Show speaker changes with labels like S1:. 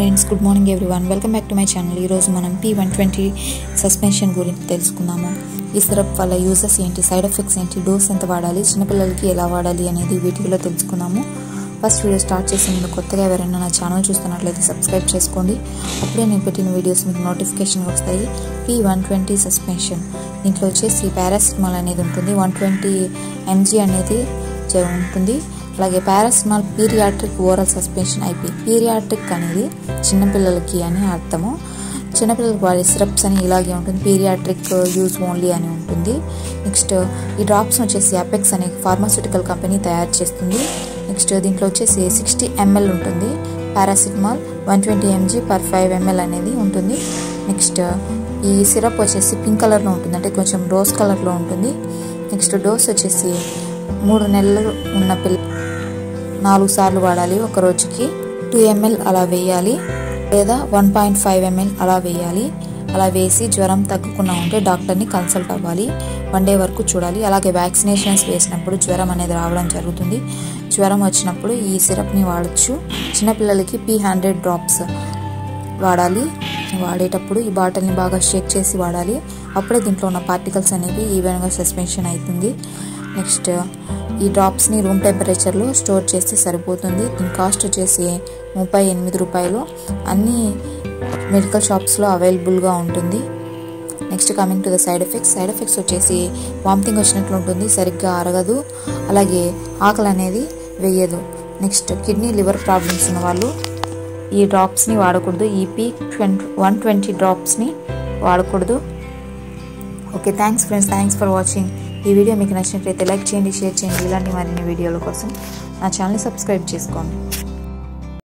S1: friends good morning everyone welcome back to my channel ఈరోజు మనం P one twenty suspension గురించి తెలుసుకుందాము ఈ సిరప్ వల్ల యూజెస్ ఏంటి సైడ్ ఎఫెక్ట్స్ ఏంటి డోస్ ఎంత వాడాలి చిన్నపిల్లలకి ఎలా వాడాలి అనేది వీడియోలో తెలుసుకుందాము ఫస్ట్ వీడియో స్టార్ట్ చేసే ముందు కొత్తగా ఎవరైనా నా ఛానల్ చూస్తున్నట్లయితే సబ్స్క్రైబ్ చేసుకోండి అప్పుడే నేను పెట్టిన వీడియోస్ మీకు నోటిఫికేషన్ వస్తాయి పీ వన్ ట్వంటీ సస్పెన్షన్ దీంట్లో వచ్చేసి పారాసిటమాల్ అనేది ఉంటుంది వన్ ట్వంటీ ఎంజీ అనేది చే- ఉంటుంది అలాగే paracetamol paediatric oral suspension IP paediatric అనేది చిన్నపిల్లలకి అని అర్థము చిన్నపిల్లలకి వాడే సిరప్స్ అని ఇలాగే ఉంటుంది పీరియాట్రిక్ యూజ్ ఓన్లీ అని ఉంటుంది నెక్స్ట్ ఈ డ్రాప్స్ వచ్చేసి అపెక్స్ అనే ఫార్మాస్యూటికల్ కంపెనీ తయారు చేస్తుంది నెక్స్ట్ దీంట్లో వచ్చేసి సిక్స్టీ ఎంఎల్ ఉంటుంది paracetamol one twenty MG per five ML అనేది ఉంటుంది నెక్స్ట్ ఈ సిరప్ వచ్చేసి పింక్ కలర్లో ఉంటుంది అంటే కొంచెం రోజ్ కలర్లో ఉంటుంది నెక్స్ట్ డోస్ వచ్చేసి మూడు నెలలు ఉన్న పిల్ల నాలుగు సార్లు వాడాలి ఒక రోజుకి టూ ఎంఎల్ అలా వేయాలి లేదా వన్ పాయింట్ ఫైవ్ ఎంఎల్ అలా వేయాలి అలా వేసి జ్వరం తగ్గకుండా ఉంటే డాక్టర్ని కన్సల్ట్ అవ్వాలి వన్ డే వరకు చూడాలి అలాగే వ్యాక్సినేషన్స్ వేసినప్పుడు జ్వరం అనేది రావడం జరుగుతుంది జ్వరం వచ్చినప్పుడు ఈ సిరప్ని వాడచ్చు చిన్నపిల్లలకి పీ హండ్రెడ్ డ్రాప్స్ వాడాలి వాడేటప్పుడు ఈ బాటిల్ని బాగా షేక్ చేసి వాడాలి అప్పుడే దీంట్లో ఉన్న పార్టికల్స్ అనేవి ఈవెన్గా సస్పెన్షన్ అవుతుంది నెక్స్ట్ ఈ డ్రాప్స్ని రూమ్ టెంపరేచర్లో స్టోర్ చేస్తే సరిపోతుంది దీని కాస్ట్ వచ్చేసి ముప్పై ఎనిమిది రూపాయలు అన్ని మెడికల్ షాప్స్లో అవైలబుల్గా ఉంటుంది next coming to the side effects side effects వచ్చేసి వామిటింగ్ వచ్చినట్లు ఉంటుంది సరిగ్గా అరగదు అలాగే ఆకలి అనేది వేయదు నెక్స్ట్ కిడ్నీ లివర్ ప్రాబ్లమ్స్ ఉన్న వాళ్ళు ఈ డ్రాప్స్ని వాడకూడదు ఈపీ ట్వంటీ వన్ ట్వంటీ డ్రాప్స్ని వాడకూడదు okay thanks friends thanks for watching ఈ వీడియో మీకు నచ్చినట్లయితే లైక్ చేయండి షేర్ చేయండి ఇలాంటి మరిన్ని వీడియోల కోసం నా ఛానల్ని సబ్స్క్రైబ్ చేసుకోండి